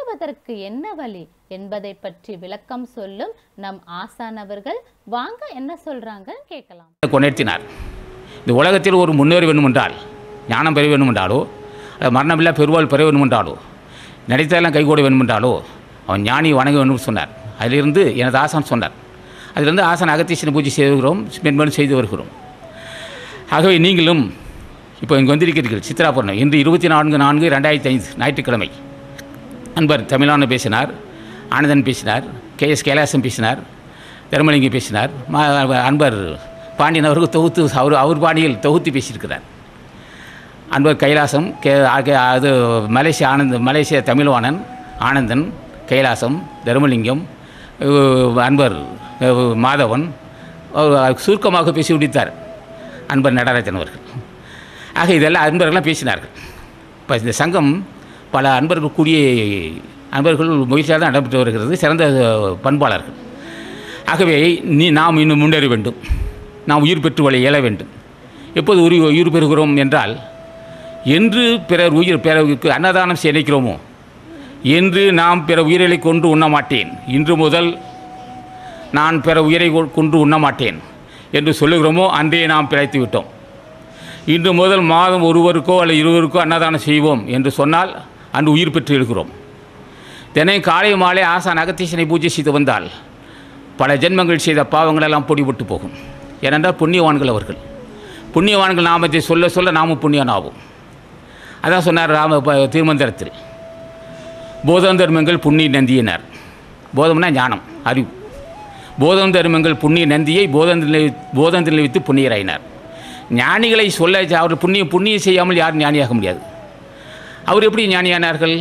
உயர்வதற்கு என்ன வழி என்பதை பற்றி விளக்கம் சொல்லும் நம் ஆசான் அவர்கள் வாங்க என்ன சொல்றாங்கன்னு கேட்கலாம் கொண்டிருத்தினார் இந்த உலகத்தில் ஒரு முன்னேற வேண்டுமென்றால் ஞானம் பெற வேண்டுமென்றாலோ அல்லது மரணமில்லா பெருவாள் பெற வேண்டுமென்றாலோ நடித்தெல்லாம் கைகூட வேண்டுமென்றாலோ அவன் ஞானி வணங்க வேண்டும் சொன்னார் அதிலிருந்து எனது ஆசான் சொன்னார் அதிலிருந்து ஆசான் அகத்தீசனை பூஜை செய்து வருகிறோம் மென்மேலும் செய்து வருகிறோம் ஆகவே நீங்களும் இப்போ இங்கே வந்திருக்கிறீர்கள் சித்ரா பௌர்ணமி இன்று இருபத்தி நான்கு நான்கு ரெண்டாயிரத்தி ஐந்து ஞாயிற்றுக்கிழமை அன்பர் தமிழான பேசினார் ஆனந்தன் பேசினார் கே எஸ் கைலாசம் பேசினார் தர்மலிங்கம் பேசினார் ம- அன்பர் பாண்டியன் அவருக்கு தொகுத்து அவர் அவர் பாணியில் தொகுத்து பேசியிருக்கிறார் அன்பர் கைலாசம் கே ஆக- அது மலேசிய ஆனந்த் மலேசிய தமிழ்வாணன் ஆனந்தன் கைலாசம் தர்மலிங்கம் அஹ், அன்பர் அஹ், மாதவன் அவர் சுருக்கமாக பேசி முடித்தார் அன்பர் நடராஜன் அவர்கள் ஆக இதெல்லாம் அன்பர்கள்லாம் பேசினார்கள் இப்போ இந்த சங்கம் பல அன்பர்கள் கூடிய அன்பர்கள் முயற்சியாக தான் நடைபெற்று வருகிறது சிறந்த அஹ், பண்பாளர்கள் ஆகவே நீ நாம் இன்னும் முன்னேற வேண்டும் நாம் உயிர் பெற்று வழி இயல வேண்டும் எப்போது உயிர் உயிர் பெறுகிறோம் என்றால் என்று பிறர் உயிர் பிறருக்கு அன்னதானம் செய்ய நினைக்கிறோமோ என்று நாம் பிற உயிர்களை கொண்டு உண்ண மாட்டேன் இன்று முதல் நான் பிற உயிரை கொ- கொண்டு உண்ண மாட்டேன் என்று சொல்லுகிறோமோ அன்றே நாம் பிழைத்து விட்டோம் இன்று முதல் மாதம் ஒருவருக்கோ அல்லது இருவருக்கோ அன்னதானம் செய்வோம் என்று சொன்னால் அன்று உயிர் பெற்று இருக்கிறோம் தினம் காலை மாலை ஆசான் அகத்தீசனை பூஜை செய்து வந்தால் பல ஜென்மங்கள் செய்த பாவங்கள் எல்லாம் பொடிபட்டு போகும் ஏனென்றால் புண்ணியவான்கள் அவர்கள் புண்ணியவான்கள் நாமத்தை சொல்ல சொல்ல நாமும் புண்ணியனாகும் அதான் சொன்னார் ராம ப- திருமந்திரத்தில் போதம் தர்மங்கள் புண்ணிய நந்தியினர் போதம்னா ஞானம் அறிவு போதம் தர்மங்கள் புண்ணிய நந்தியை போதந்தில் போதந்தில் வைத்து புண்ணியராயினார் ஞானிகளை சொல்ல அவர் புண்ணியம் புண்ணியம் செய்யாமல் யாரும் ஞானியாக முடியாது அவர் எப்படி ஞானியானார்கள்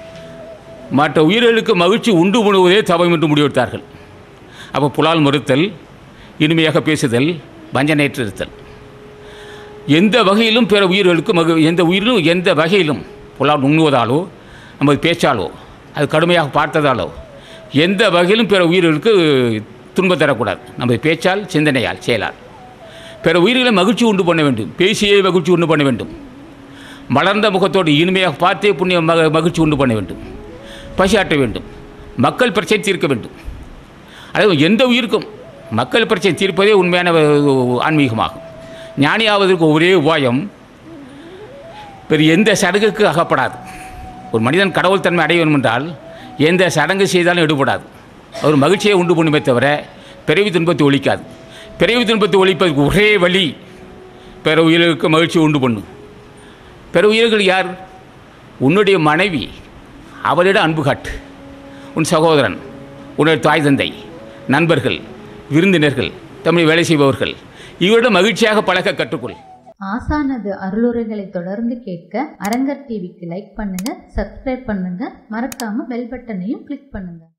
மற்ற உயிர்களுக்கு மகிழ்ச்சி உண்டு உணுவதே தவம் என்று முடிவெடுத்தார்கள் அப்போ புலால் மறுத்தல் இனிமையாக பேசுதல் வஞ்சனையற்று இருத்தல் எந்த வகையிலும் பிற உயிர்களுக்கு மகு எந்த உயிரிலும் எந்த வகையிலும் புலால் உண்ணுவதாலோ நமது பேச்சாலோ அது கடுமையாக பார்த்ததாலோ எந்த வகையிலும் பிற உயிர்களுக்கு துன்பம் தரக்கூடாது நமது பேச்சால் சிந்தனையால் செயலால் பிற உயிர்களை மகிழ்ச்சி உண்டு பண்ண வேண்டும் பேசியே மகிழ்ச்சி உண்டு பண்ண வேண்டும் மலர்ந்த முகத்தோடு இனிமையாக பார்த்தே புண்ணிய மக மகிழ்ச்சி உண்டு பண்ண வேண்டும் பசியாற்ற வேண்டும் மக்கள் பிரச்சனை தீர்க்க வேண்டும் அதாவது எந்த உயிருக்கும் மக்கள் பிரச்சனை தீர்ப்பதே உண்மையான அஹ், ஆன்மீகமாகும் ஞானியாவதற்கு ஒரே உபாயம் வேறு எந்த சடங்குக்கு அகப்படாது ஒரு மனிதன் கடவுள் தன்மை அடைய வேண்டும் என்றால் எந்த சடங்கு செய்தாலும் எடுபடாது அவர் மகிழ்ச்சியை உண்டு பண்ணுமே தவிர பிறவி துன்பத்தை ஒழிக்காது பிறவி துன்பத்தை ஒழிப்பதற்கு ஒரே வழி பிற உயிர்களுக்கு மகிழ்ச்சி உண்டு பண்ணும் பிற உயிர்கள் யார் உன்னுடைய மனைவி அவளிடம் அன்பு காட்டு உன் சகோதரன் உன்னுடைய தாய் தந்தை நண்பர்கள் விருந்தினர்கள் தமிழ் வேலை செய்பவர்கள் இவரிடம் மகிழ்ச்சியாக பழக கற்றுக்கொள் ஆசானது அருளுரைகளை தொடர்ந்து கேட்க அரங்கர் டிவிக்கு லைக் பண்ணுங்க சப்ஸ்கிரைப் பண்ணுங்க மறக்காம பெல் பட்டனையும் கிளிக் பண்ணுங்க